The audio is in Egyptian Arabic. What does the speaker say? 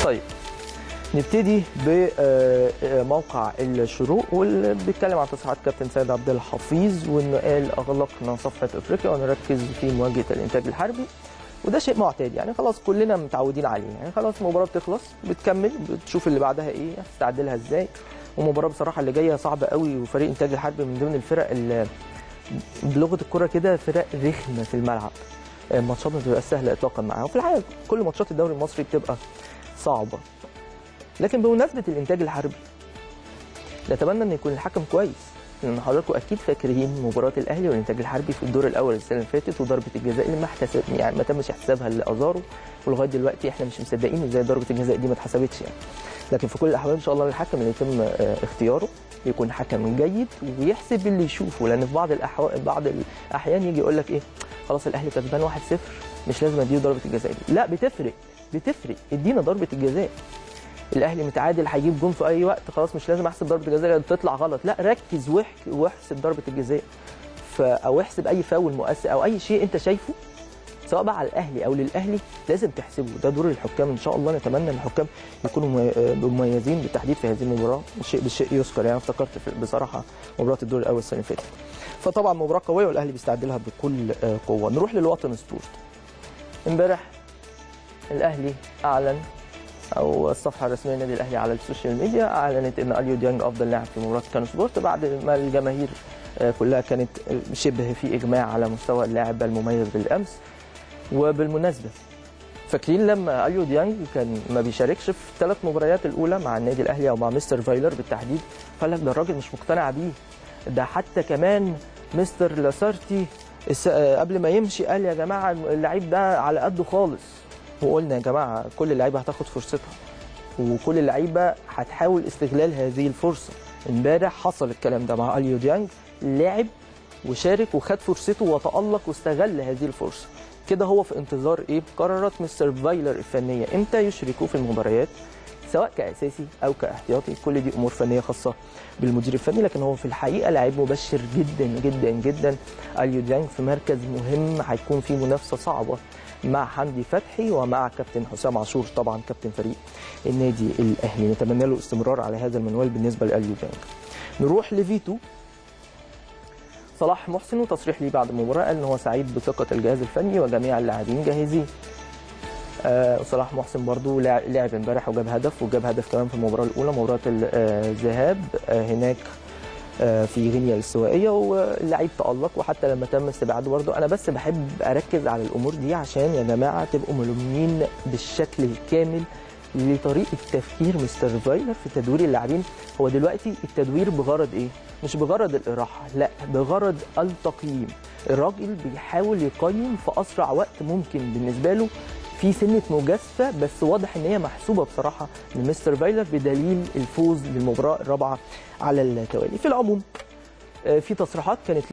طيب نبتدي بموقع الشروق واللي بيتكلم عن تصريحات كابتن سيد عبد الحفيظ وانه قال اغلقنا صفحه افريقيا ونركز في مواجهه الانتاج الحربي وده شيء معتاد يعني خلاص كلنا متعودين عليه يعني خلاص المباراه بتخلص بتكمل بتشوف اللي بعدها ايه هتستعد لها ازاي ومباراه بصراحه اللي جايه صعبه قوي وفريق انتاج الحربي من ضمن الفرق اللي بلغه الكره كده فرق رخمه في الملعب الماتشات ما بتبقاش سهله اطلاقا معاها وفي الحقيقه كل ماتشات الدوري المصري بتبقى صعبه لكن بمناسبه الانتاج الحربي نتمنى ان يكون الحكم كويس لان حضراتكم اكيد فاكرين مباراه الاهلي والانتاج الحربي في الدور الاول السنه اللي فاتت وضربه الجزاء اللي ما احتسب يعني ما تمش احتسابها لازارو ولغايه دلوقتي احنا مش مصدقين ازاي ضربه الجزاء دي ما اتحسبتش يعني لكن في كل الاحوال ان شاء الله الحكم اللي يتم اختياره يكون حكم جيد ويحسب اللي يشوفه لان في بعض الاحوال بعض الاحيان يجي يقول لك ايه خلاص الاهلي كسبان 1-0 مش لازم اديه ضربه الجزاء دي لا بتفرق بتفرق ادينا ضربه الجزاء الاهلي متعادل هيجيب جون في اي وقت خلاص مش لازم احسب ضربه الجزاء تطلع غلط لا ركز واحسب ضربه الجزاء او احسب اي فاول مؤثر او اي شيء انت شايفه سواء بقى على الاهلي او للاهلي لازم تحسبه ده دور الحكام ان شاء الله نتمنى ان الحكام يكونوا مميزين بالتحديد في هذه المباراه الشيء بالشيء يذكر يعني افتكرت بصراحه مباراه الدور الاول السنه اللي فاتت فطبعا مباراه قويه والاهلي بيستعد لها بكل قوه نروح للوطن سبورت امبارح الاهلي اعلن او الصفحه الرسميه للنادي الاهلي على السوشيال ميديا اعلنت ان اليو ديانج افضل لاعب في مباراه كانو سبورت بعد ما الجماهير كلها كانت شبه في اجماع على مستوى اللاعب المميز بالامس وبالمناسبه فاكرين لما اليو ديانج كان ما بيشاركش في ثلاث مباريات الاولى مع النادي الاهلي او مع مستر فايلر بالتحديد قال لك ده الراجل مش مقتنع بيه ده حتى كمان مستر لاسارتي قبل ما يمشي قال يا جماعه اللعيب ده على قده خالص وقلنا يا جماعه كل اللعيبه هتاخد فرصتها وكل اللعيبه هتحاول استغلال هذه الفرصه امبارح حصل الكلام ده مع اليو ديانج لعب وشارك وخد فرصته وتالق واستغل هذه الفرصه كده هو في انتظار ايه قرارات مستر فايلر الفنيه امتى يشركوه في المباريات سواء كاساسي او كاحتياطي كل دي امور فنيه خاصه بالمدير الفني لكن هو في الحقيقه لعيب مبشر جدا جدا جدا اليو ديانج في مركز مهم هيكون فيه منافسه صعبه مع حمدي فتحي ومع كابتن حسام عاشور طبعا كابتن فريق النادي الاهلي نتمنى له الاستمرار على هذا المنوال بالنسبه لاليو ديانج نروح لفيتو صلاح محسن وتصريح ليه بعد المباراه قال ان هو سعيد بثقه الجهاز الفني وجميع اللاعبين جاهزين آه صلاح محسن برضو لعب امبارح وجاب هدف وجاب هدف كمان في المباراه الاولى مباراه الذهاب آه هناك آه في غينيا الاستوائيه واللعيب تالق وحتى لما تم استبعاده برضو انا بس بحب اركز على الامور دي عشان يا جماعه تبقوا ملمين بالشكل الكامل لطريقه تفكير مستر فايلر في تدوير اللاعبين هو دلوقتي التدوير بغرض ايه مش بغرض الاراحه لا بغرض التقييم الراجل بيحاول يقيم في اسرع وقت ممكن بالنسبه له في سنه مجازفه بس واضح ان هي محسوبه بصراحه من مستر فايلر بدليل الفوز للمباراه الرابعه على التوالي في العموم في تصريحات كانت